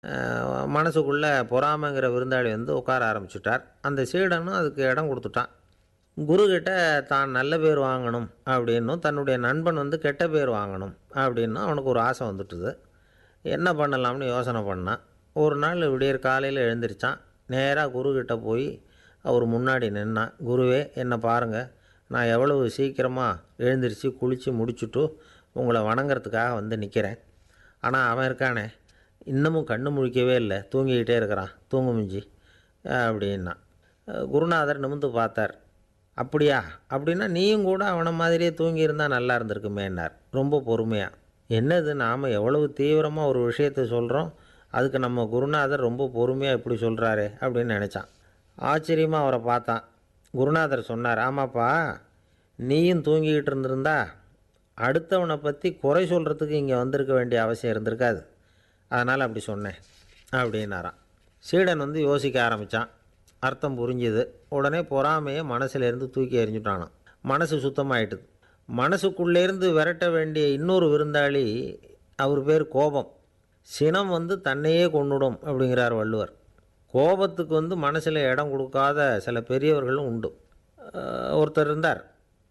மனசுக்குள்ளே பொறாமைங்கிற விருந்தாளி வந்து உட்கார ஆரம்பிச்சுட்டார் அந்த சீடனும் அதுக்கு இடம் கொடுத்துட்டான் குருக்கிட்ட தான் நல்ல பேர் வாங்கணும் அப்படின்னும் தன்னுடைய நண்பன் வந்து கெட்ட பேர் வாங்கணும் அப்படின்னும் அவனுக்கு ஒரு ஆசை வந்துட்டுது என்ன பண்ணலாம்னு யோசனை பண்ணான் ஒரு நாள் விடியற் காலையில் எழுந்திரிச்சான் நேராக குருக்கிட்ட போய் அவர் முன்னாடி நின்னான் குருவே என்னை பாருங்கள் நான் எவ்வளவு சீக்கிரமாக எழுந்திரிச்சு குளித்து முடிச்சுட்டு உங்களை வணங்குறதுக்காக வந்து நிற்கிறேன் ஆனால் அவன் இருக்கானே இன்னமும் கண்ணு முழிக்கவே இல்லை தூங்கிக்கிட்டே இருக்கிறான் தூங்கு மிஞ்சி அப்படின்னா குருநாதர் நிமிந்து பார்த்தார் அப்படியா அப்படின்னா நீயும் கூட அவனை மாதிரியே தூங்கியிருந்தா நல்லா இருந்திருக்குமேன்னார் ரொம்ப பொறுமையாக என்னது நாம் எவ்வளவு தீவிரமாக ஒரு விஷயத்தை சொல்கிறோம் அதுக்கு நம்ம குருநாதர் ரொம்ப பொறுமையாக இப்படி சொல்கிறாரே அப்படின்னு நினச்சான் ஆச்சரியமாக அவரை பார்த்தான் குருநாதர் சொன்னார் ஆமாப்பா நீயும் தூங்கிக்கிட்டு இருந்திருந்தா அடுத்தவனை பற்றி குறை சொல்கிறதுக்கு இங்கே வந்திருக்க வேண்டிய அவசியம் இருந்திருக்காது அதனால் அப்படி சொன்னேன் அப்படின்னாராம் சீடன் வந்து யோசிக்க ஆரம்பித்தான் அர்த்தம் புரிஞ்சுது உடனே பொறாமையை மனசுலேருந்து தூக்கி எறிஞ்சுட்டானான் மனசு சுத்தமாயிட்டுது மனசுக்குள்ளேருந்து விரட்ட வேண்டிய இன்னொரு விருந்தாளி அவர் பேர் கோபம் சினம் வந்து தன்னையே கொண்டுடும் அப்படிங்கிறார் வள்ளுவர் கோபத்துக்கு வந்து மனசில் இடம் கொடுக்காத சில பெரியவர்களும் உண்டு அஹ் ஒருத்தர் இருந்தார்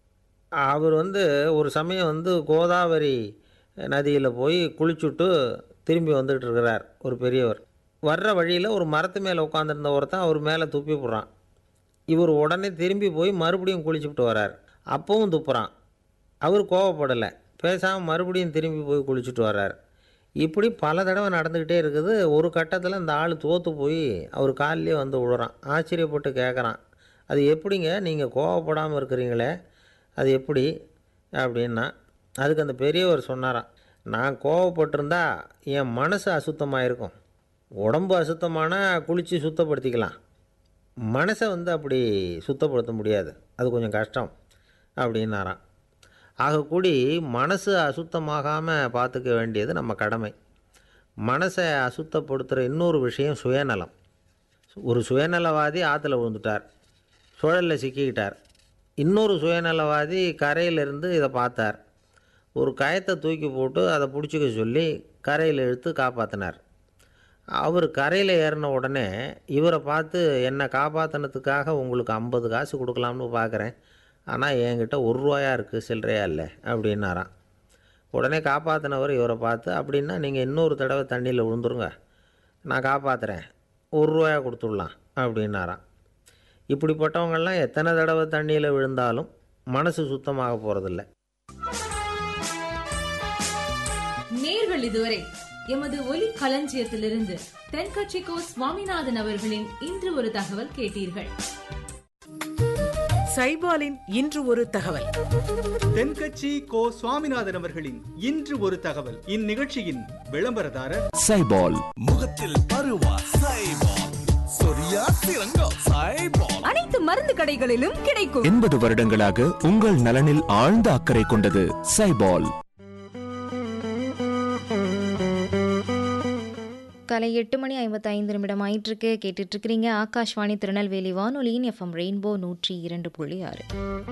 அவர் வந்து ஒரு சமயம் வந்து கோதாவரி நதியில் போய் குளிச்சுட்டு திரும்பி வந்துட்டு இருக்கிறார் ஒரு பெரியவர் வர்ற வழியில் ஒரு மரத்து மேலே உட்காந்துருந்த ஒருத்தன் அவர் மேலே துப்பி போடுறான் இவர் உடனே திரும்பி போய் மறுபடியும் குளிச்சுட்டு வரார் அப்பவும் துப்புறான் அவர் கோவப்படலை பேசாமல் மறுபடியும் திரும்பி போய் குளிச்சுட்டு வர்றார் இப்படி பல தடவை நடந்துக்கிட்டே இருக்குது ஒரு கட்டத்தில் இந்த ஆள் தோற்று போய் அவர் காலிலே வந்து விழுறான் ஆச்சரியப்பட்டு கேட்குறான் அது எப்படிங்க நீங்கள் கோவப்படாமல் இருக்கிறீங்களே அது எப்படி அப்படின்னா அதுக்கு அந்த பெரியவர் சொன்னாராம் நான் கோவப்பட்டிருந்தா என் மனசு அசுத்தமாக இருக்கும் உடம்பு அசுத்தமானா குளித்து சுத்தப்படுத்திக்கலாம் மனசை வந்து அப்படி சுத்தப்படுத்த முடியாது அது கொஞ்சம் கஷ்டம் அப்படின்னாராம் ஆகக்கூடி மனசு அசுத்தமாகாமல் பார்த்துக்க வேண்டியது நம்ம கடமை மனசை அசுத்தப்படுத்துகிற இன்னொரு விஷயம் சுயநலம் ஒரு சுயநலவாதி ஆற்றுல விழுந்துட்டார் சுழலில் சிக்கிக்கிட்டார் இன்னொரு சுயநலவாதி கரையிலிருந்து இதை பார்த்தார் ஒரு கயத்தை தூக்கி போட்டு அதை பிடிச்சிக்க சொல்லி கரையில் இழுத்து காப்பாற்றினார் அவர் கரையில் ஏறின உடனே இவரை பார்த்து என்னை காப்பாற்றினதுக்காக உங்களுக்கு ஐம்பது காசு கொடுக்கலாம்னு பார்க்குறேன் ஆனால் என்கிட்ட ஒரு ரூபாயா இருக்குது சில்லறையா இல்லை அப்படின்னாராம் உடனே காப்பாற்றினவர் இவரை பார்த்து அப்படின்னா நீங்கள் இன்னொரு தடவை தண்ணியில் விழுந்துருங்க நான் காப்பாற்றுறேன் ஒரு ரூபாயா கொடுத்துடலாம் அப்படின்னாராம் இப்படிப்பட்டவங்கெல்லாம் எத்தனை தடவை தண்ணியில் விழுந்தாலும் மனசு சுத்தமாக போகிறதில்ல நேர்கள் இதுவரை எமது ஒலி களஞ்சியத்திலிருந்து தென்கட்சிக்கோ சுவாமிநாதன் அவர்களின் இன்று ஒரு தகவல் கேட்டீர்கள் சைபாலின் இன்று ஒரு தகவல் தென்கட்சி கோ சுவாமிநாதன் அவர்களின் இன்று ஒரு தகவல் இந்நிகழ்ச்சியின் விளம்பரதாரர் சைபால் முகத்தில் பருவா சைபால் சொரியா சிறங்கா சைபால் அனைத்து மருந்து கடைகளிலும் கிடைக்கும் எண்பது வருடங்களாக உங்கள் நலனில் ஆழ்ந்த அக்கறை கொண்டது சைபால் காலை எட்டு மணி ஐம்பத்தைந்து நிமிடம் ஆயிட்டிருக்கு கேட்டுட்டு இருக்கிறீங்க ஆகாஷ்வாணி திருநெல்வேலி வானொலியின் எஃப்எம் ரெயின்போ நூற்றி இரண்டு புள்ளி ஆறு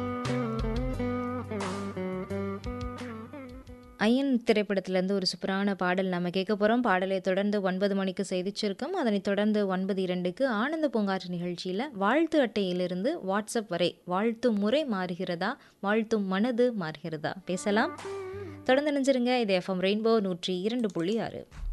ஐயன் திரைப்படத்திலேருந்து ஒரு சூப்பரான பாடல் நம்ம கேட்க போகிறோம் பாடலை தொடர்ந்து ஒன்பது மணிக்கு செய்திச்சிருக்கோம் அதனைத் தொடர்ந்து ஒன்பது இரண்டுக்கு ஆனந்த பூங்காற்று நிகழ்ச்சியில் வாழ்த்து அட்டையிலிருந்து வாட்ஸ்அப் வரை வாழ்த்தும் முறை மாறுகிறதா வாழ்த்தும் மனது மாறுகிறதா பேசலாம் தொடர்ந்து நினைஞ்சிருங்க இது எஃப்எம் ரெயின்போ நூற்றி இரண்டு புள்ளி ஆறு